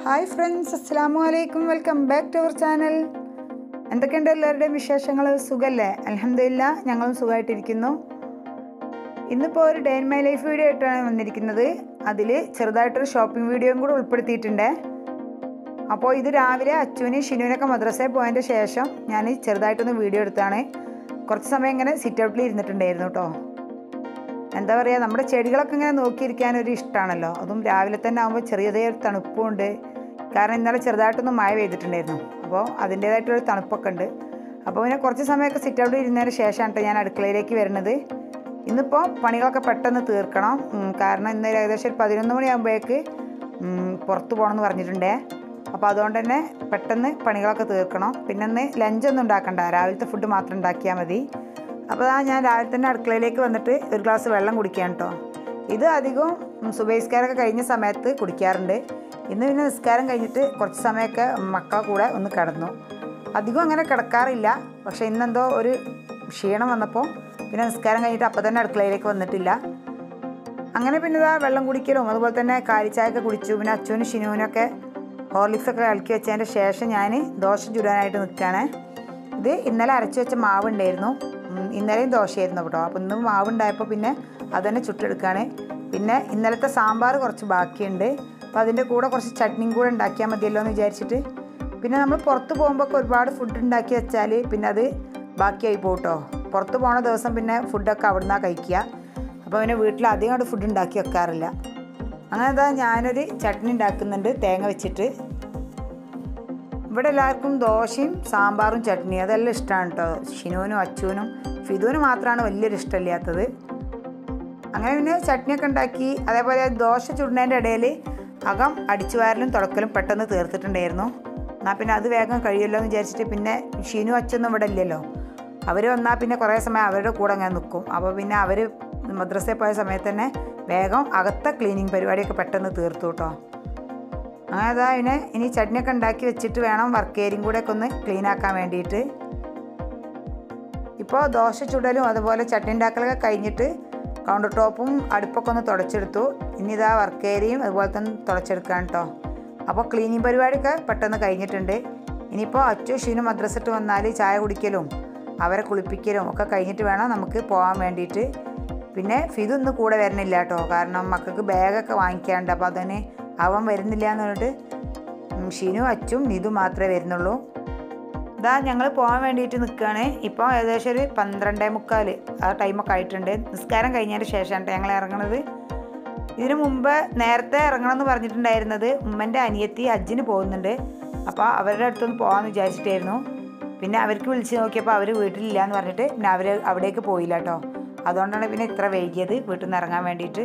hi friends അസ്സാമു അലൈക്കും welcome back to our channel എന്തൊക്കെയുണ്ട് എല്ലാവരുടെയും വിശേഷങ്ങൾ സുഖല്ലേ അലഹമില്ല ഞങ്ങളും സുഖമായിട്ടിരിക്കുന്നു ഇന്നിപ്പോൾ ഒരു day in my life video ആയിട്ടാണ് വന്നിരിക്കുന്നത് അതിൽ ചെറുതായിട്ടൊരു ഷോപ്പിംഗ് വീഡിയോയും കൂടെ ഉൾപ്പെടുത്തിയിട്ടുണ്ട് അപ്പോൾ ഇത് രാവിലെ അച്ചുവിന് ഷിനുവിനൊക്കെ മദ്രസയിൽ പോയതിൻ്റെ ശേഷം ഞാൻ ചെറുതായിട്ടൊന്ന് വീഡിയോ എടുത്താണ് കുറച്ച് സമയം ഇങ്ങനെ സിറ്റ് ഔട്ടിൽ ഇരുന്നിട്ടുണ്ടായിരുന്നു കേട്ടോ എന്താ പറയുക നമ്മുടെ ചെടികളൊക്കെ ഇങ്ങനെ നോക്കിയിരിക്കാൻ ഒരു ഇഷ്ടമാണല്ലോ അതും രാവിലെ തന്നെ ആകുമ്പോൾ ചെറിയതേ ഒരു തണുപ്പുണ്ട് കാരണം ഇന്നലെ ചെറുതായിട്ടൊന്ന് മഴ പെയ്തിട്ടുണ്ടായിരുന്നു അപ്പോൾ അതിൻ്റേതായിട്ടൊരു തണുപ്പൊക്കെ ഉണ്ട് അപ്പോൾ പിന്നെ കുറച്ച് സമയമൊക്കെ സിറ്റ് ഔട്ടിൽ ഇരുന്നതിന് ശേഷമാണ് കേട്ടോ ഞാൻ അടുക്കളയിലേക്ക് വരുന്നത് ഇന്നിപ്പോൾ പണികളൊക്കെ പെട്ടെന്ന് തീർക്കണം ഉം, കാരണം ഇന്ന് ഏകദേശം ഒരു പതിനൊന്ന് മണിയാകുമ്പോഴേക്ക് പുറത്ത് പോകണമെന്ന് പറഞ്ഞിട്ടുണ്ടേ അപ്പോൾ അതുകൊണ്ട് തന്നെ പെട്ടെന്ന് പണികളൊക്കെ തീർക്കണം പിന്നെ ഇന്ന് ലഞ്ചൊന്നും ഉണ്ടാക്കണ്ട രാവിലത്തെ ഫുഡ് മാത്രം ഉണ്ടാക്കിയാൽ മതി അപ്പോൾ ആ ഞാൻ രാവിലെ തന്നെ അടുക്കളയിലേക്ക് വന്നിട്ട് ഒരു ഗ്ലാസ് വെള്ളം കുടിക്കാൻ കേട്ടോ ഇത് അധികവും സുബൈസ്കാരൊക്കെ കഴിഞ്ഞ സമയത്ത് കുടിക്കാറുണ്ട് ഇന്ന് പിന്നെ നിസ്കാരം കഴിഞ്ഞിട്ട് കുറച്ച് സമയമൊക്കെ മക്കളെ കൂടെ ഒന്ന് കിടന്നു അധികം അങ്ങനെ കിടക്കാറില്ല പക്ഷേ ഇന്നെന്തോ ഒരു ക്ഷീണം വന്നപ്പോൾ പിന്നെ നിസ്കാരം കഴിഞ്ഞിട്ട് അപ്പോൾ തന്നെ അടുക്കളയിലേക്ക് വന്നിട്ടില്ല അങ്ങനെ പിന്നെ ഇതാ വെള്ളം കുടിക്കലും അതുപോലെ തന്നെ കാലിച്ചായൊക്കെ കുടിച്ചു പിന്നെ അച്ചുവിനും ഷിനുവിനൊക്കെ ഹോർലിക്സൊക്കെ കലക്കി വെച്ചതിൻ്റെ ശേഷം ഞാൻ ദോശ ചുടാനായിട്ട് നിൽക്കുകയാണ് ഇത് ഇന്നലെ അരച്ചു വെച്ച മാവ് ഉണ്ടായിരുന്നു ഉം, ഇന്നലെയും ദോശയായിരുന്നു കേട്ടോ അപ്പോൾ ഇന്നും മാവ് ഉണ്ടായപ്പോൾ പിന്നെ അതുതന്നെ ചുട്ടെടുക്കുകയാണ് പിന്നെ ഇന്നലത്തെ സാമ്പാർ കുറച്ച് ബാക്കിയുണ്ട് അപ്പോൾ അതിൻ്റെ കൂടെ കുറച്ച് ചട്നിയും കൂടെ ഉണ്ടാക്കിയാൽ മതിയല്ലോ എന്ന് വിചാരിച്ചിട്ട് പിന്നെ നമ്മൾ പുറത്ത് പോകുമ്പോൾ ഒക്കെ ഒരുപാട് ഫുഡ് ഉണ്ടാക്കി വെച്ചാൽ പിന്നെ അത് ബാക്കിയായി പോകും കേട്ടോ പുറത്ത് പോണ ദിവസം പിന്നെ ഫുഡൊക്കെ അവിടെ നിന്നാണ് കഴിക്കുക അപ്പോൾ പിന്നെ വീട്ടിൽ അധികം അങ്ങോട്ട് ഫുഡ് ഉണ്ടാക്കി വെക്കാറില്ല അങ്ങനെ ഇതാ ഞാനൊരു ചട്നി ഉണ്ടാക്കുന്നുണ്ട് തേങ്ങ വെച്ചിട്ട് ഇവിടെ എല്ലാവർക്കും ദോശയും സാമ്പാറും ചട്നിയും അതെല്ലാം ഇഷ്ടമാണ് കേട്ടോ ഷിനുവിനും അച്ചുവിനും ഫിദുവിന് മാത്രമാണ് വലിയൊരു ഇഷ്ടമില്ലാത്തത് അങ്ങനെ പിന്നെ ചട്നിയൊക്കെ ഉണ്ടാക്കി അതേപോലെ ദോശ ചുടുന്നതിൻ്റെ ഇടയിൽ അകം അടിച്ചു വാരലും തുടക്കലും പെട്ടെന്ന് തീർത്തിട്ടുണ്ടായിരുന്നു എന്നാൽ പിന്നെ അത് വേഗം കഴിയുമല്ലോ എന്ന് വിചാരിച്ചിട്ട് പിന്നെ ഷീനു അച്ഛനും ഇവിടെ ഇല്ലല്ലോ അവർ വന്നാൽ പിന്നെ കുറേ സമയം അവരുടെ കൂടെ അങ്ങനെ നിൽക്കും അപ്പോൾ പിന്നെ അവർ മദ്രസയിൽ പോയ സമയത്ത് തന്നെ വേഗം അകത്തെ ക്ലീനിങ് പരിപാടിയൊക്കെ പെട്ടെന്ന് തീർത്തു കേട്ടോ അങ്ങനെ അതാ പിന്നെ ഇനി ചട്നിയൊക്കെ ഉണ്ടാക്കി വെച്ചിട്ട് വേണം വർക്ക് ഏരിയയും കൂടെ ഒക്കെ ഒന്ന് ക്ലീൻ ആക്കാൻ വേണ്ടിയിട്ട് ഇപ്പോൾ ദോശ ചുടലും അതുപോലെ ചട്നി ഉണ്ടാക്കലൊക്കെ കഴിഞ്ഞിട്ട് കൗണ്ടർ ടോപ്പും അടുപ്പൊക്കെ ഒന്ന് തുടച്ചെടുത്തു ഇനി ഇതാ വർക്ക് ഏരിയയും അതുപോലെ തന്നെ തുടച്ചെടുക്കാൻ കേട്ടോ അപ്പോൾ ക്ലീനിങ് പരിപാടിയൊക്കെ പെട്ടെന്ന് കഴിഞ്ഞിട്ടുണ്ട് ഇനിയിപ്പോൾ അച്ചു ഷീനു മദ്രസിട്ട് വന്നാൽ ചായ കുടിക്കലും അവരെ കുളിപ്പിക്കലും ഒക്കെ കഴിഞ്ഞിട്ട് വേണം നമുക്ക് പോകാൻ വേണ്ടിയിട്ട് പിന്നെ ഫിദു ഇന്ന് കൂടെ വരുന്നില്ല കേട്ടോ കാരണം മക്കൾക്ക് ബാഗൊക്കെ വാങ്ങിക്കാണ്ട് അപ്പോൾ അതിന് അവൻ വരുന്നില്ല എന്ന് പറഞ്ഞിട്ട് ഉം, ഷീനു അച്ചും നിതു മാത്രമേ വരുന്നുള്ളൂ ഇതാ ഞങ്ങൾ പോകാൻ വേണ്ടിയിട്ട് നിൽക്കുകയാണ് ഇപ്പോൾ ഏകദേശം ഒരു പന്ത്രണ്ടേ മുക്കാൽ ആ ടൈമൊക്കെ ആയിട്ടുണ്ട് നിസ്കാരം കഴിഞ്ഞതിന് ശേഷമാണ് ഞങ്ങൾ ഇറങ്ങണത് ഇതിനു മുമ്പ് നേരത്തെ ഇറങ്ങണമെന്ന് പറഞ്ഞിട്ടുണ്ടായിരുന്നത് ഉമ്മൻ്റെ അനിയത്തി ഹജ്ജിന് പോകുന്നുണ്ട് അപ്പോൾ അവരുടെ അടുത്തൊന്ന് പോകാമെന്ന് വിചാരിച്ചിട്ടായിരുന്നു പിന്നെ അവർക്ക് വിളിച്ച് നോക്കിയപ്പോൾ അവർ വീട്ടിലില്ല എന്ന് പറഞ്ഞിട്ട് പിന്നെ അവർ അവിടേക്ക് പോയില്ല കേട്ടോ അതുകൊണ്ടാണ് പിന്നെ ഇത്ര വൈകിയത് വീട്ടിൽ നിന്ന് ഇറങ്ങാൻ വേണ്ടിയിട്ട്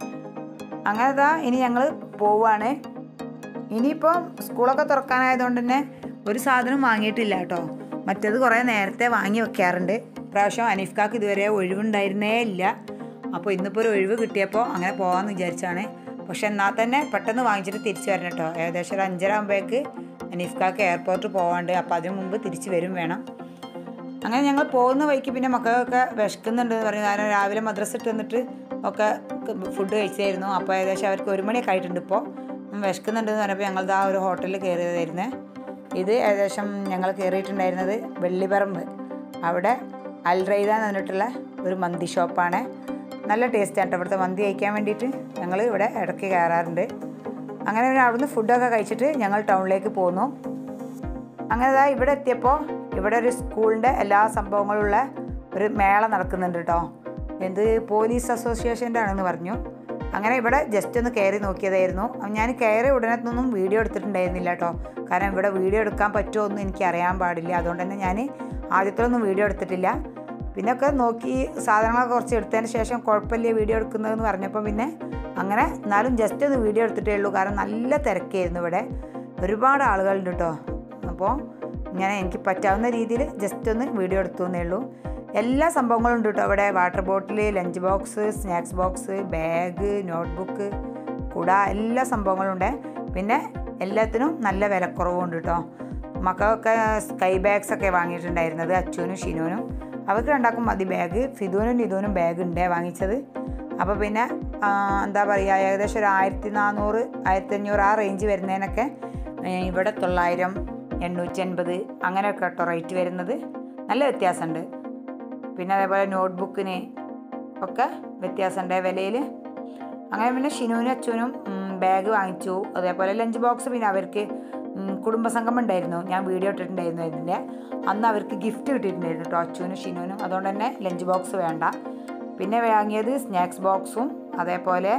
അങ്ങനെ ഇതാ ഇനി ഞങ്ങൾ പോവുകയാണ് ഇനിയിപ്പോൾ സ്കൂളൊക്കെ തുറക്കാനായതുകൊണ്ട് തന്നെ ഒരു സാധനം വാങ്ങിയിട്ടില്ല കേട്ടോ മറ്റേത് കുറേ നേരത്തെ വാങ്ങി വെക്കാറുണ്ട് പ്രാവശ്യം അനീഫ്കാക്ക് ഇതുവരെ ഒഴിവുണ്ടായിരുന്നേ ഇല്ല അപ്പോൾ ഇന്നിപ്പോൾ ഒരു ഒഴിവ് കിട്ടിയപ്പോൾ അങ്ങനെ പോകാമെന്ന് വിചാരിച്ചാണ് പക്ഷെ എന്നാൽ തന്നെ പെട്ടെന്ന് വാങ്ങിച്ചിട്ട് തിരിച്ചു വരണം കേട്ടോ ഏകദേശം ഒരു അഞ്ചര ആകുമ്പോഴേക്ക് അനീഫ്കാക്ക് എയർപോർട്ടിൽ പോകാണ്ട് അപ്പോൾ അതിന് മുമ്പ് തിരിച്ച് വരും വേണം അങ്ങനെ ഞങ്ങൾ പോകുന്ന വഴിക്ക് പിന്നെ മക്കൾക്കൊക്കെ വിശക്കുന്നുണ്ട് എന്ന് പറഞ്ഞു കാരണം രാവിലെ മദ്രസ ഇട്ട് വന്നിട്ട് ഒക്കെ ഫുഡ് കഴിച്ചായിരുന്നു അപ്പോൾ ഏകദേശം അവർക്ക് ഒരു മണിയൊക്കെ ആയിട്ടുണ്ട് ഇപ്പോൾ വിശക്കുന്നുണ്ട് എന്ന് പറഞ്ഞപ്പോൾ ഞങ്ങൾ ആ ഒരു ഹോട്ടലിൽ കയറിയതായിരുന്നേ ഇത് ഏകദേശം ഞങ്ങൾ കയറിയിട്ടുണ്ടായിരുന്നത് വെള്ളിപ്പറമ്പ് അവിടെ അൽറൈദ എന്ന് പറഞ്ഞിട്ടുള്ള ഒരു മന്തി ഷോപ്പാണ് നല്ല ടേസ്റ്റാണ് കേട്ടോ ഇവിടുത്തെ മന്തി കഴിക്കാൻ വേണ്ടിയിട്ട് ഞങ്ങൾ ഇവിടെ ഇടയ്ക്ക് കയറാറുണ്ട് അങ്ങനെ പിന്നെ അവിടുന്ന് ഫുഡൊക്കെ കഴിച്ചിട്ട് ഞങ്ങൾ ടൗണിലേക്ക് പോന്നു അങ്ങനെ ദാ ഇവിടെ എത്തിയപ്പോൾ ഇവിടെ ഒരു സ്കൂളിൻ്റെ എല്ലാ സംഭവങ്ങളുള്ള ഒരു മേള നടക്കുന്നുണ്ട് കേട്ടോ എന്ത് പോലീസ് അസോസിയേഷൻ്റെ ആണെന്ന് പറഞ്ഞു അങ്ങനെ ഇവിടെ ജസ്റ്റ് ഒന്ന് കയറി നോക്കിയതായിരുന്നു അപ്പം ഞാൻ കയറി ഉടനത്തൊന്നും വീഡിയോ എടുത്തിട്ടുണ്ടായിരുന്നില്ല കേട്ടോ കാരണം ഇവിടെ വീഡിയോ എടുക്കാൻ പറ്റുമോ എന്ന് എനിക്ക് അറിയാൻ പാടില്ല അതുകൊണ്ട് തന്നെ ഞാൻ ആദ്യത്തിലൊന്നും വീഡിയോ എടുത്തിട്ടില്ല പിന്നെ ഒക്കെ നോക്കി സാധനങ്ങളൊക്കെ കുറച്ച് എടുത്തതിന് ശേഷം കുഴപ്പമില്ല വീഡിയോ എടുക്കുന്നതെന്ന് പറഞ്ഞപ്പോൾ പിന്നെ അങ്ങനെ എന്നാലും ജസ്റ്റ് ഒന്ന് വീഡിയോ എടുത്തിട്ടേ ഉള്ളൂ കാരണം നല്ല തിരക്കായിരുന്നു ഇവിടെ ഒരുപാട് ആളുകളുണ്ട് കേട്ടോ അപ്പോൾ ഞാൻ എനിക്ക് പറ്റാവുന്ന രീതിയിൽ ജസ്റ്റ് ഒന്ന് വീഡിയോ എടുത്തു എന്നേ ഉള്ളൂ എല്ലാ സംഭവങ്ങളും ഉണ്ട് കേട്ടോ അവിടെ water bottle lunch box snacks box bag notebook കുട എല്ലാ സംഭവങ്ങളും ഉണ്ട് പിന്നെ എല്ലാത്തിനും നല്ല വിലക്കുറവും ഉണ്ട് കേട്ടോ മക്കൾക്ക് സ്കൈ ബാഗ്സ് ഒക്കെ വാങ്ങിയിട്ടുണ്ടായിരുന്നത് അച്ചുവിനും ഷിനുവിനും അവർക്ക് രണ്ടാക്കും മതി ബാഗ് ഫിദുവിനും നിതുവിനും ബാഗ് ഉണ്ട് വാങ്ങിച്ചത് അപ്പോൾ പിന്നെ ആ, എന്താ പറയുക ഏകദേശം ഒരു ആയിരത്തി നാനൂറ് ആയിരത്തി അഞ്ഞൂറ് ആ റേഞ്ച് വരുന്നതിനൊക്കെ ഏ, ഇവിടെ തൊള്ളായിരം എണ്ണൂറ്റി അൻപത് അങ്ങനെയൊക്കെ കേട്ടോ റേറ്റ് വരുന്നത് നല്ല വ്യത്യാസമുണ്ട് പിന്നെ അതേപോലെ നോട്ട്ബുക്കിന് ഒക്കെ വ്യത്യാസമുണ്ട് വിലയിൽ അങ്ങനെ പിന്നെ ഷിനുവിനും അച്ഛനും ബാഗ് വാങ്ങിച്ചു അതേപോലെ ലഞ്ച് ബോക്സ് പിന്നെ അവർക്ക് ഉം, കുടുംബസംഗമം ഉണ്ടായിരുന്നു ഞാൻ വീഡിയോ ഇട്ടിട്ടുണ്ടായിരുന്നു ഇതിൻ്റെ അന്ന് അവർക്ക് ഗിഫ്റ്റ് കിട്ടിയിട്ടുണ്ടായിരുന്നു കേട്ടോ അച്ഛനും ഷിനുവിനും അതുകൊണ്ട് തന്നെ ലഞ്ച് ബോക്സ് വേണ്ട പിന്നെ വാങ്ങിയത് സ്നാക്സ് ബോക്സും അതേപോലെ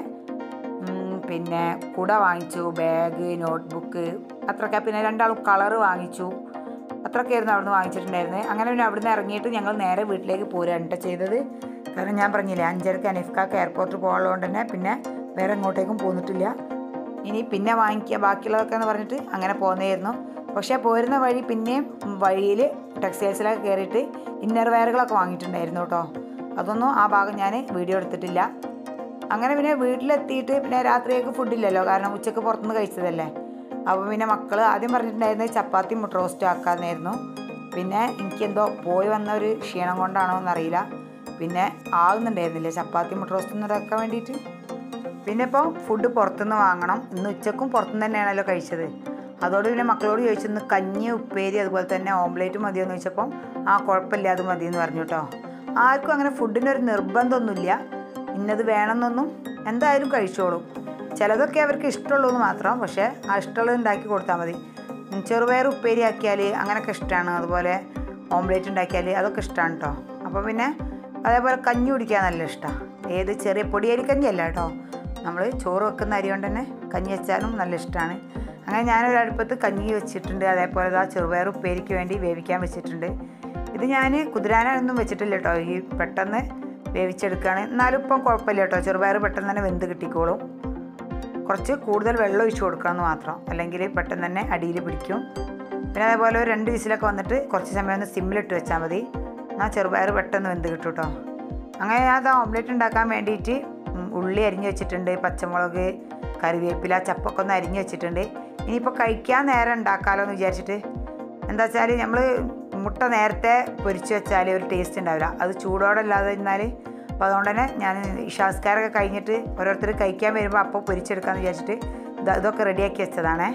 ഉം, പിന്നെ കുട വാങ്ങിച്ചു ബാഗ് നോട്ട്ബുക്ക് അത്രയൊക്കെ പിന്നെ രണ്ടാളും കളറ് വാങ്ങിച്ചു അത്രയൊക്കെയായിരുന്നു അവിടുന്ന് വാങ്ങിച്ചിട്ടുണ്ടായിരുന്നത് അങ്ങനെ പിന്നെ അവിടുന്ന് ഇറങ്ങിയിട്ട് ഞങ്ങൾ നേരെ വീട്ടിലേക്ക് പോരുകയാണ് കേട്ടോ ചെയ്തത് കാരണം ഞാൻ പറഞ്ഞില്ലേ അഞ്ചരക്ക് അനിഫ്കാക്ക് എയർപോർട്ടിൽ പോകാനുള്ളതുകൊണ്ട് തന്നെ പിന്നെ വേറെ എങ്ങോട്ടേക്കും പോന്നിട്ടില്ല ഇനി പിന്നെ വാങ്ങിക്കുക ബാക്കിയുള്ളതൊക്കെ എന്ന് പറഞ്ഞിട്ട് അങ്ങനെ പോകുന്നതായിരുന്നു പക്ഷേ പോരുന്ന വഴി പിന്നെയും വഴിയിൽ ടെക്സ്റ്റൈൽസിലൊക്കെ കയറിയിട്ട് ഇന്നർ വെയറുകളൊക്കെ വാങ്ങിയിട്ടുണ്ടായിരുന്നു കേട്ടോ അതൊന്നും ആ ഭാഗം ഞാൻ വീഡിയോ എടുത്തിട്ടില്ല അങ്ങനെ പിന്നെ വീട്ടിലെത്തിയിട്ട് പിന്നെ രാത്രിയൊക്കെ ഫുഡില്ലല്ലോ കാരണം ഉച്ചക്ക് പുറത്തുനിന്ന് കഴിച്ചതല്ലേ അപ്പോൾ പിന്നെ മക്കൾ ആദ്യം പറഞ്ഞിട്ടുണ്ടായിരുന്നത് ചപ്പാത്തി മുട്ട റോസ്റ്റ് ആക്കാമെന്നായിരുന്നു പിന്നെ എനിക്കെന്തോ പോയി വന്ന ഒരു ക്ഷീണം കൊണ്ടാണോ എന്നറിയില്ല പിന്നെ ആകുന്നുണ്ടായിരുന്നില്ല ചപ്പാത്തി മുട്ട റോസ്റ്റ് ഒന്നും ഇതാക്കാൻ വേണ്ടിയിട്ട് പിന്നെ ഇപ്പോൾ ഫുഡ് പുറത്തുനിന്ന് വാങ്ങണം ഇന്ന് ഉച്ചക്കും പുറത്തുനിന്ന് തന്നെയാണല്ലോ കഴിച്ചത് അതോട് പിന്നെ മക്കളോട് ചോദിച്ചു ഇന്ന് കഞ്ഞി ഉപ്പേരി അതുപോലെ തന്നെ ഓംലേറ്റ് മതിയോ എന്ന് ചോദിച്ചപ്പം ആ കുഴപ്പമില്ല അത് മതി എന്ന് പറഞ്ഞു കേട്ടോ ആർക്കും അങ്ങനെ ഫുഡിനൊരു നിർബന്ധമൊന്നുമില്ല ഇന്നത് വേണമെന്നൊന്നും എന്തായാലും കഴിച്ചോളും ചിലതൊക്കെ അവർക്ക് ഇഷ്ടമുള്ളൂ എന്ന് മാത്രം പക്ഷേ ആ ഇഷ്ടമുള്ളത് ഉണ്ടാക്കി കൊടുത്താൽ മതി ഉം, ചെറുപയർ ഉപ്പേരി ആക്കിയാൽ അങ്ങനെയൊക്കെ ഇഷ്ടമാണ് അതുപോലെ ഓംലേറ്റ് ഉണ്ടാക്കിയാൽ അതൊക്കെ ഇഷ്ടമാണ് കേട്ടോ അപ്പോൾ പിന്നെ അതേപോലെ കഞ്ഞി കുടിക്കാൻ നല്ല ഇഷ്ടമാണ് ഏത് ചെറിയ പൊടിയരി കഞ്ഞിയല്ല കേട്ടോ നമ്മൾ ചോറ് വെക്കുന്ന അരി കൊണ്ട് തന്നെ കഞ്ഞി വെച്ചാലും നല്ല ഇഷ്ടമാണ് അങ്ങനെ ഞാനൊരു അടുപ്പത്ത് കഞ്ഞി വെച്ചിട്ടുണ്ട് അതേപോലെ ഇതാ ചെറുപയർ ഉപ്പേരിക്ക് വേണ്ടി വേവിക്കാൻ വെച്ചിട്ടുണ്ട് ഇത് ഞാൻ കുതിരാനൊന്നും വെച്ചിട്ടില്ല കേട്ടോ ഈ പെട്ടെന്ന് വേവിച്ചെടുക്കുകയാണ് എന്നാലും ഇപ്പം കുഴപ്പമില്ല കേട്ടോ ചെറുപയർ പെട്ടെന്ന് തന്നെ വെന്ത് കിട്ടിക്കോളും കുറച്ച് കൂടുതൽ വെള്ളം ഒഴിച്ച് കൊടുക്കണമെന്ന് മാത്രം അല്ലെങ്കിൽ പെട്ടെന്ന് തന്നെ അടിയിൽ പിടിക്കും പിന്നെ അതേപോലെ ഒരു രണ്ട് വിസിലൊക്കെ വന്നിട്ട് കുറച്ച് സമയം ഒന്ന് സിമ്മിലിട്ട് വെച്ചാൽ മതി എന്നാൽ ചെറുപയർ പെട്ടെന്ന് വെന്ത് കിട്ടും കേട്ടോ അങ്ങനെ ഞാൻ അത് ഓംലെറ്റ് ഉണ്ടാക്കാൻ വേണ്ടിയിട്ട് ഉം, ഉള്ളി അരിഞ്ഞ് വെച്ചിട്ടുണ്ട് പച്ചമുളക് കറിവേപ്പില ചപ്പൊക്കെ ഒന്ന് അരിഞ്ഞ് വെച്ചിട്ടുണ്ട് ഇനിയിപ്പോൾ കഴിക്കാൻ നേരം ഉണ്ടാക്കാമല്ലോ എന്ന് വിചാരിച്ചിട്ട് എന്താ വെച്ചാൽ നമ്മൾ മുട്ട നേരത്തെ പൊരിച്ച് വെച്ചാൽ ഒരു ടേസ്റ്റ് ഉണ്ടാവില്ല അത് ചൂടോടെ അല്ലാതെ ഇരുന്നാൽ അപ്പോൾ അതുകൊണ്ട് തന്നെ ഞാൻ ഇഷാസ്കാരൊക്കെ കഴിഞ്ഞിട്ട് ഓരോരുത്തർ കഴിക്കാൻ വരുമ്പോൾ അപ്പോൾ പൊരിച്ചെടുക്കാമെന്ന് വിചാരിച്ചിട്ട് ഇത് ഇതൊക്കെ റെഡിയാക്കി വെച്ചതാണേ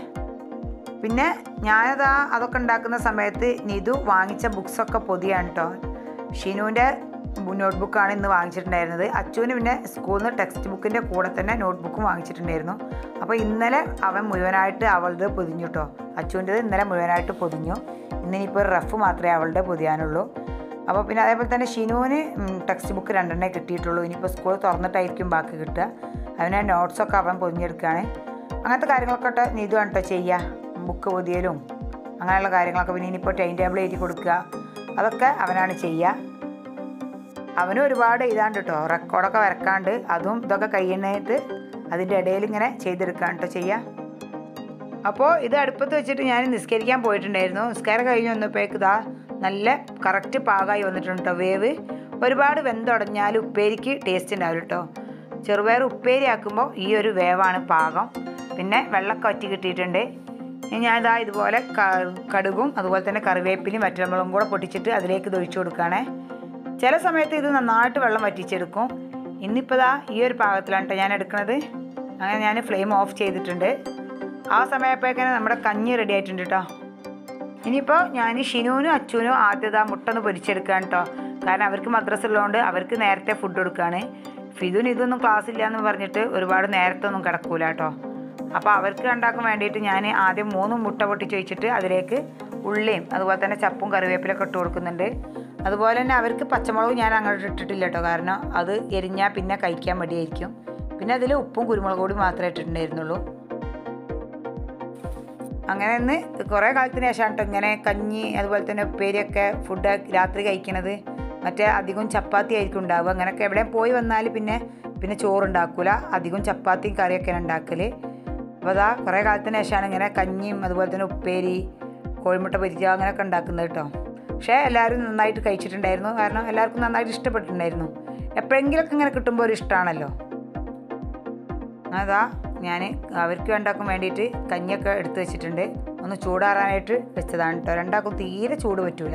പിന്നെ ഞാനതാ അതൊക്കെ ഉണ്ടാക്കുന്ന സമയത്ത് നിതു വാങ്ങിച്ച ബുക്സൊക്കെ പൊതിയാണ് കേട്ടോ ഷിനുവിൻ്റെ നോട്ട്ബുക്കാണ് ഇന്ന് വാങ്ങിച്ചിട്ടുണ്ടായിരുന്നത് അച്ചുവിന് പിന്നെ സ്കൂളിൽ നിന്ന് ടെക്സ്റ്റ് ബുക്കിൻ്റെ കൂടെ തന്നെ നോട്ട്ബുക്കും വാങ്ങിച്ചിട്ടുണ്ടായിരുന്നു അപ്പോൾ ഇന്നലെ അവൻ മുഴുവനായിട്ട് അവളുടെ പൊതിഞ്ഞു കേട്ടോ അച്ചുവിൻ്റെത് ഇന്നലെ മുഴുവനായിട്ട് പൊതിഞ്ഞു ഇന്നിനിപ്പോൾ ഒരു റഫ് മാത്രമേ അവളുടെ പൊതിയാനുള്ളൂ അപ്പോൾ പിന്നെ അതേപോലെ തന്നെ ഷിനുവിന് ടെക്സ്റ്റ് ബുക്ക് രണ്ടെണ്ണേ കിട്ടിയിട്ടുള്ളൂ ഇനിയിപ്പോൾ സ്കൂൾ തുറന്നിട്ടായിരിക്കും ബാക്കി കിട്ടുക അവനെ നോട്ട്സൊക്കെ അവൻ പൊതിഞ്ഞെടുക്കുകയാണ് അങ്ങനത്തെ കാര്യങ്ങളൊക്കെ കേട്ടോ നീതു ആണ് കേട്ടോ ചെയ്യുക ബുക്ക് പൊതിയലും അങ്ങനെയുള്ള കാര്യങ്ങളൊക്കെ പിന്നെ ഇനിയിപ്പോൾ ടൈം ടേബിൾ എഴുതി കൊടുക്കുക അതൊക്കെ അവനാണ് ചെയ്യുക അവനും ഒരുപാട് എഴുതാണ്ട് കേട്ടോ റെക്കോർഡൊക്കെ വരക്കാണ്ട് അതും ഇതൊക്കെ കഴിയുന്നതായിട്ട് അതിൻ്റെ ഇടയിൽ ഇങ്ങനെ ചെയ്തെടുക്കാൻ കേട്ടോ ചെയ്യുക അപ്പോൾ ഇത് അടുപ്പത്ത് വെച്ചിട്ട് ഞാൻ നിസ്കരിക്കാൻ പോയിട്ടുണ്ടായിരുന്നു നിസ്കാരം കഴിഞ്ഞ് വന്നപ്പോഴേക്ക് ഇതാ നല്ല കറക്റ്റ് പാകമായി വന്നിട്ടുണ്ട് കേട്ടോ വേവ് ഒരുപാട് വെന്തുടഞ്ഞാൽ ഉപ്പേരിക്ക് ടേസ്റ്റ് ഉണ്ടാവില്ല കേട്ടോ ചെറുപയർ ഉപ്പേരി ആക്കുമ്പോൾ ഈ ഒരു വേവാണ് പാകം പിന്നെ വെള്ളമൊക്കെ വറ്റി കിട്ടിയിട്ടുണ്ട് ഇനി ഞാനിതാ ഇതുപോലെ ക- കടുകും അതുപോലെ തന്നെ കറിവേപ്പിലയും വറ്റൽമുളകും കൂടെ പൊട്ടിച്ചിട്ട് അതിലേക്ക് ഇത് ഒഴിച്ചു കൊടുക്കുകയാണേ ചില സമയത്ത് ഇത് നന്നായിട്ട് വെള്ളം വറ്റിച്ചെടുക്കും ഇന്നിപ്പോൾ ദാ ഈ ഒരു പാകത്തിലാണ് കേട്ടോ ഞാൻ എടുക്കുന്നത് അങ്ങനെ ഞാൻ ഫ്ലെയിം ഓഫ് ചെയ്തിട്ടുണ്ട് ആ സമയപ്പോഴേക്കാണ് നമ്മുടെ കഞ്ഞി റെഡി ആയിട്ടുണ്ട് കേട്ടോ ഇനിയിപ്പോൾ ഞാൻ ഷിനുവിനും അച്ചുവിനും ആദ്യത മുട്ട ഒന്ന് പൊരിച്ചെടുക്കുകയാണ് കേട്ടോ കാരണം അവർക്ക് മദ്രസ ഉള്ളതുകൊണ്ട് അവർക്ക് നേരത്തെ ഫുഡ് കൊടുക്കുകയാണ് ഫിദുന് ഇതൊന്നും ക്ലാസ് ഇല്ല എന്ന് പറഞ്ഞിട്ട് ഒരുപാട് നേരത്തെ ഒന്നും കിടക്കൂല കേട്ടോ അപ്പോൾ അവർക്ക് ഉണ്ടാക്കാൻ വേണ്ടിയിട്ട് ഞാൻ ആദ്യം മൂന്ന് മുട്ട പൊട്ടിച്ച് വെച്ചിട്ട് അതിലേക്ക് ഉള്ളിയും അതുപോലെ തന്നെ ചപ്പും കറിവേപ്പിലൊക്കെ ഇട്ട് കൊടുക്കുന്നുണ്ട് അതുപോലെ തന്നെ അവർക്ക് പച്ചമുളകും ഞാൻ അങ്ങോട്ട് ഇട്ടിട്ടില്ല കേട്ടോ കാരണം അത് എരിഞ്ഞാൽ പിന്നെ കഴിക്കാൻ മടിയായിരിക്കും പിന്നെ അതിൽ ഉപ്പും കുരുമുളക് പൊടി മാത്രമേ ഇട്ടിട്ടുണ്ടായിരുന്നുള്ളൂ അങ്ങനെ ഒന്ന് കുറേ കാലത്തിന് ശേഷമാണ് കേട്ടോ ഇങ്ങനെ കഞ്ഞി അതുപോലെ തന്നെ ഉപ്പേരിയൊക്കെ ഫുഡ് രാത്രി കഴിക്കണത് മറ്റേ അധികം ചപ്പാത്തി ആയിരിക്കും ഉണ്ടാവുക അങ്ങനെയൊക്കെ എവിടെയും പോയി വന്നാൽ പിന്നെ പിന്നെ ചോറുണ്ടാക്കൂല അധികം ചപ്പാത്തിയും കറിയൊക്കെയാണ് ഉണ്ടാക്കൽ അപ്പോൾ അതാ കുറേ കാലത്തിന് ശേഷമാണ് ഇങ്ങനെ കഞ്ഞിയും അതുപോലെ തന്നെ ഉപ്പേരി കോഴിമുട്ട പൊരിക്കുക അങ്ങനെയൊക്കെ ഉണ്ടാക്കുന്നത് കേട്ടോ പക്ഷേ എല്ലാവരും നന്നായിട്ട് കഴിച്ചിട്ടുണ്ടായിരുന്നു കാരണം എല്ലാവർക്കും നന്നായിട്ട് ഇഷ്ടപ്പെട്ടിട്ടുണ്ടായിരുന്നു എപ്പോഴെങ്കിലുമൊക്കെ ഇങ്ങനെ കിട്ടുമ്പോൾ ഒരു ഇഷ്ടമാണല്ലോ അതാ ഞാൻ അവർക്ക് ഉണ്ടാക്കാൻ വേണ്ടിയിട്ട് കഞ്ഞിയൊക്കെ എടുത്ത് വെച്ചിട്ടുണ്ട് ഒന്ന് ചൂടാറാനായിട്ട് വെച്ചതാണ് കേട്ടോ രണ്ടാൾക്കും തീരെ ചൂട് പറ്റൂല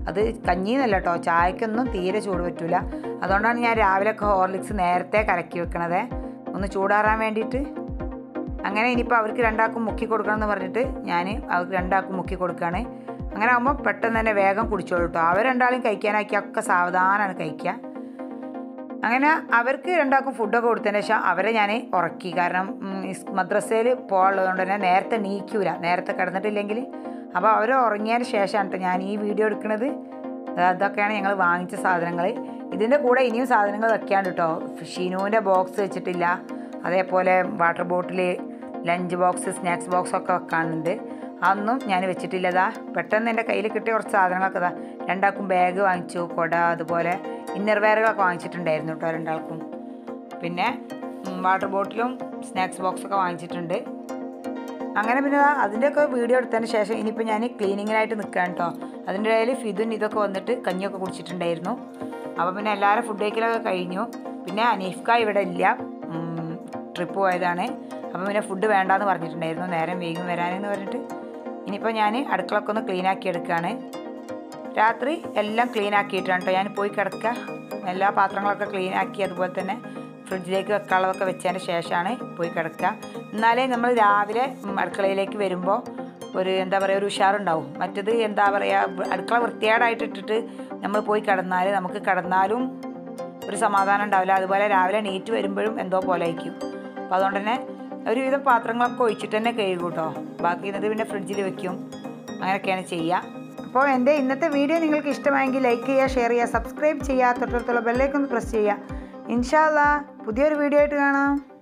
അത് കഞ്ഞിന്നല്ല കേട്ടോ ചായക്കൊന്നും തീരെ ചൂട് പറ്റൂല അതുകൊണ്ടാണ് ഞാൻ രാവിലെ ഒക്കെ ഹോർലിക്സ് നേരത്തെ കലക്കി വെക്കണത് ഒന്ന് ചൂടാറാൻ വേണ്ടിയിട്ട് അങ്ങനെ ഇനിയിപ്പോൾ അവർക്ക് രണ്ടാൾക്കും മുക്കി കൊടുക്കണം എന്ന് പറഞ്ഞിട്ട് ഞാൻ അവർക്ക് രണ്ടാൾക്കും മുക്കി കൊടുക്കുകയാണ് അങ്ങനെ ആകുമ്പോൾ പെട്ടെന്ന് തന്നെ വേഗം കുടിച്ചോളൂ കേട്ടോ അവർ രണ്ടാളും കഴിക്കാനാക്കി ഒക്കെ സാവധാനമാണ് കഴിക്കുക അങ്ങനെ അവർക്ക് രണ്ടാൾക്കും ഫുഡൊക്കെ കൊടുത്തതിന് ശേഷം അവരെ ഞാൻ ഉറക്കി കാരണം മദ്രസയിൽ പോകാനുള്ളതുകൊണ്ട് തന്നെ നേരത്തെ നീക്കൂല നേരത്തെ കിടന്നിട്ടില്ലെങ്കിൽ അപ്പോൾ അവർ ഉറങ്ങിയതിന് ശേഷമാണ് കേട്ടോ ഞാൻ ഈ വീഡിയോ എടുക്കുന്നത് അതൊക്കെയാണ് ഞങ്ങൾ വാങ്ങിച്ച സാധനങ്ങൾ ഇതിൻ്റെ കൂടെ ഇനിയും സാധനങ്ങൾ വെക്കാണ്ട് കേട്ടോ ഷിനുവിൻ്റെ ബോക്സ് വെച്ചിട്ടില്ല അതേപോലെ water bottle lunch box snacks box ഒക്കെ വെക്കാനുണ്ട് അതൊന്നും ഞാൻ വെച്ചിട്ടില്ലതാ പെട്ടെന്ന് എൻ്റെ കയ്യിൽ കിട്ടിയ കുറച്ച് സാധനങ്ങളൊക്കെ ഇതാ രണ്ടാൾക്കും ബാഗ് വാങ്ങിച്ചു കുട അതുപോലെ ഇന്നർ വെയറുകളൊക്കെ വാങ്ങിച്ചിട്ടുണ്ടായിരുന്നു കേട്ടോ രണ്ടാൾക്കും പിന്നെ വാട്ടർ ബോട്ടിലും സ്നാക്സ് ബോക്സൊക്കെ വാങ്ങിച്ചിട്ടുണ്ട് അങ്ങനെ പിന്നെ ദാ അതിൻ്റെയൊക്കെ വീഡിയോ എടുത്തതിന് ശേഷം ഇനിയിപ്പോൾ ഞാൻ ക്ലീനിങ്ങിനായിട്ട് നിൽക്കുകയാണ് കേട്ടോ അതിൻ്റെ ഇടയിൽ ഫിദുൻ ഇതൊക്കെ വന്നിട്ട് കഞ്ഞിയൊക്കെ കുടിച്ചിട്ടുണ്ടായിരുന്നു അപ്പോൾ പിന്നെ എല്ലാവരും ഫുഡ് കഴിക്കലൊക്കെ കഴിഞ്ഞു പിന്നെ അനീഫ്ക ഇവിടെ ഇല്ല ട്രിപ്പ് പോയതാണ് അപ്പോൾ പിന്നെ ഫുഡ് വേണ്ടാന്ന് പറഞ്ഞിട്ടുണ്ടായിരുന്നു നേരം വേഗം വരാനെന്ന് പറഞ്ഞിട്ട് ഇനിയിപ്പോൾ ഞാൻ അടുക്കളൊക്കെ ഒന്ന് ക്ലീൻ ആക്കി എടുക്കുകയാണ് രാത്രി എല്ലാം ക്ലീൻ ആക്കിയിട്ടാണ് കേട്ടോ ഞാൻ പോയി കിടക്കുക എല്ലാ പാത്രങ്ങളൊക്കെ ക്ലീൻ ആക്കി അതുപോലെ തന്നെ ഫ്രിഡ്ജിലേക്ക് വെക്കാനുള്ളതൊക്കെ വെച്ചതിന് ശേഷമാണ് പോയി കിടക്കുക എന്നാലേ നമ്മൾ രാവിലെ ഉം, അടുക്കളയിലേക്ക് വരുമ്പോൾ ഒരു എന്താ പറയുക ഒരു ഉഷാറുണ്ടാവും മറ്റത് എന്താ പറയുക അടുക്കള വൃത്തികേടായിട്ട് ഇട്ടിട്ട് നമ്മൾ പോയി കിടന്നാൽ നമുക്ക് കിടന്നാലും ഒരു സമാധാനം ഉണ്ടാവില്ല അതുപോലെ രാവിലെ നീറ്റ് വരുമ്പോഴും എന്തോ പോലെ ആയിരിക്കും അപ്പോൾ അതുകൊണ്ട് തന്നെ ഒരുവിധം പാത്രങ്ങളൊക്കെ ഒഴിച്ചിട്ട് തന്നെ കഴുകും കേട്ടോ ബാക്കി ഇത് പിന്നെ ഫ്രിഡ്ജിൽ വെക്കും അങ്ങനെയൊക്കെയാണ് ചെയ്യുക അപ്പോൾ എൻ്റെ ഇന്നത്തെ വീഡിയോ നിങ്ങൾക്ക് ഇഷ്ടമായെങ്കിൽ ലൈക്ക് ചെയ്യുക ഷെയർ ചെയ്യുക സബ്സ്ക്രൈബ് ചെയ്യുക തൊട്ടടുത്തുള്ള ബെല്ലൈക്കൊന്ന് പ്രസ് ചെയ്യുക ഇൻഷാല്ല പുതിയൊരു വീഡിയോ ആയിട്ട് കാണാം